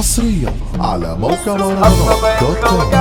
حصريا على موقع مهرجانات دوت كوم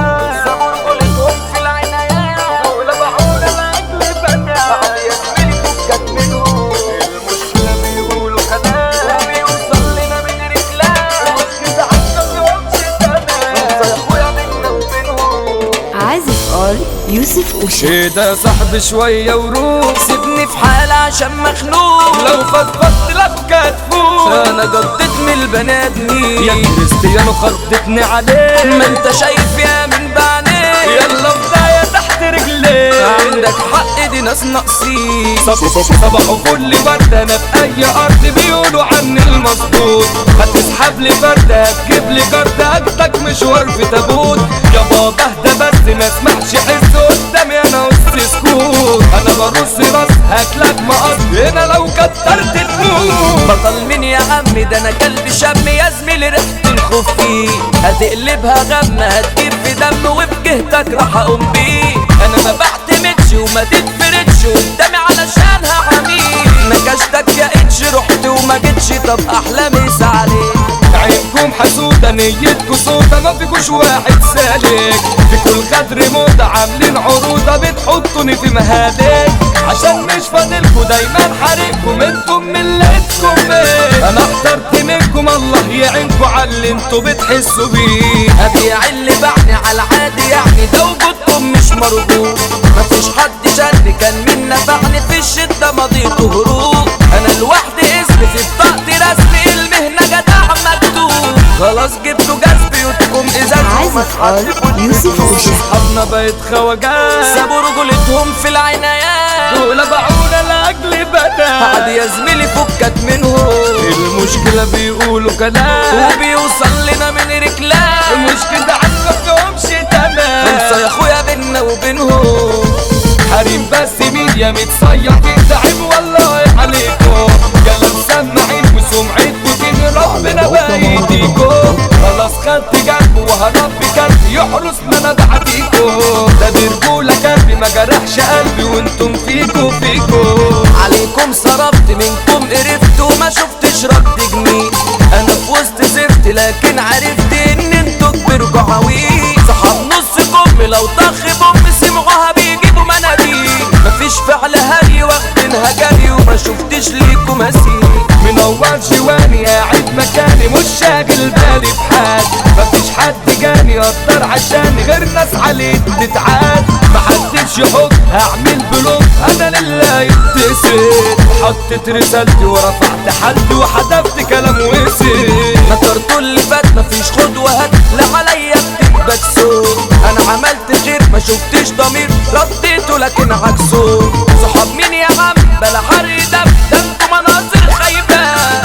عازف ار يوسف اوشا ايه ده صاحب شوية وروح سيبني في حالي عشان مخنوق لو فضفضت لك هتفوق انا قضيت من البنات يا مين كريستيانو خضتني عليه ما انت شايف يا من بعدين يلا بداية تحت رجليه عندك حق دي ناس ناقصين صباح وكل وردة انا في اي ارض بيقولوا عني المظبوط هتسحب لي فردة هتجيب لي جردة اجدك مشوار في تابوت يا بابا اهدى بس ما اسمعش حس قدامي انا وسط سكوت انا برص راس هاكلك مقص هنا لو كترت تموت بطل مين يا عم ده انا كلب شم يا زميلي ريحة الخوف فيه هتقلبها غم هتجيب في دم وفي جهتك راح اقوم بيه انا ما بعتمدش وما تتفردش قدامي علشانها عميل نكشتك يا اتش رحت وما جيتش طب احلى مسا عليك عينكم حسودة نيتكم سودة ما فيكوش واحد سالك فيكوا الغدر موضة عاملين عروضة بتحطوني في مهالك عشان مش فاضلكوا دايما حارقكم انتم ملتكم ايه انا احترت منكم الله يعينكوا على اللي انتوا بتحسوا بيه ابيع اللي باعني على العادي يعني ده وجودكم مش مرجو مفيش حد شد كان مين نفعني في الشدة مضيته هروب انا لوحدي اسمي في بطاقتي رسمي المهنة جدع مكتوب خلاص جبتوا جاز بيوتكم ازاز عازف ار يوسف اوشا اصحابنا بقت خواجات سابوا رجولتهم في العنايات دول باعونا لاجل بنات عاد يا زميلي فكك منهم المشكلة بيقولوا كلام وبيوصل لنا من رجلان المشكلة عنا فيهمش تمام انسى يا اخويا بينا وبينهم حريم بس ميديا متصيح تتعب والله عليكم كلام سماعين وسمعتكم تيجي ربنا بايديكم خلاص خدت جنب وهرب كلب يحرس ما انا بعديكم ده برجولة قلبي ما جرحش قلبي وانتم فيكو فيكو عليكم صرفت منكم قرفت وما شفتش رد جنيه انا في وسط زفت لكن عرفت ان انتوا كبركوا عويل صحاب نص كم لو طخ بوم سمعوها بيجيبوا مناديل مفيش فعل هري واخدينها جري وما شفتش ليكم مثيل منور جواني قاعد مكاني مش شاغل بالي بحال مفيش حد جاني يقدر عشاني غير ناس عليه تتعاد محدش يحط هعمل بلوك انا لله يبتسم حطيت رسالتي ورفعت حد وحذفت كلام وسيم نكرتوا اللي فات مفيش خد وهات لا عليا بتبقى تسوق انا عملت خير ما شفتش ضمير رديته لكن عكسه صحاب مين يا عم بلا حرق دم ده انتوا مناظر خايبة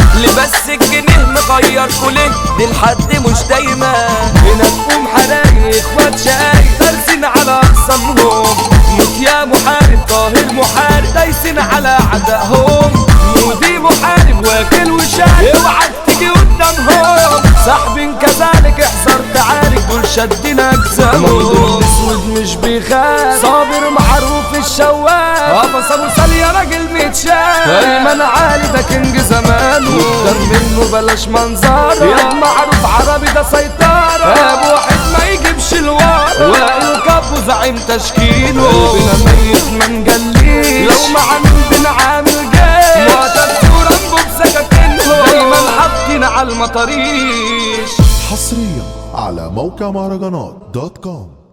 لبس الجنيه مغير كله دي الحد مش دايما هنا تقوم حرايق اخوات شقايق دارسين على اقسامهم موت يا محارب طاهر محارب دايسين على اعدائهم مودي محارب واكل وشارب اوعى تيجي قدامهم صاحبين كذلك احذر تعارك دول شادين اجسامهم اسود مش بيخاف صابر معروف الشواف قفص ابو سالي يا راجل متشاف ايمن عالي ده كينج زمانه اكتر منه بلاش منظره يا معروف عربي ده سيطرة ابو واحد ما يجيبش الورا وائل كابو زعيم تشكيله قلبنا ميت ما نجليش لو مع مين بنعامل جيش معتاد ورامبو بسكاكينهم دايما حاطين على المطاريش حصريا على موقع مهرجانات دوت كوم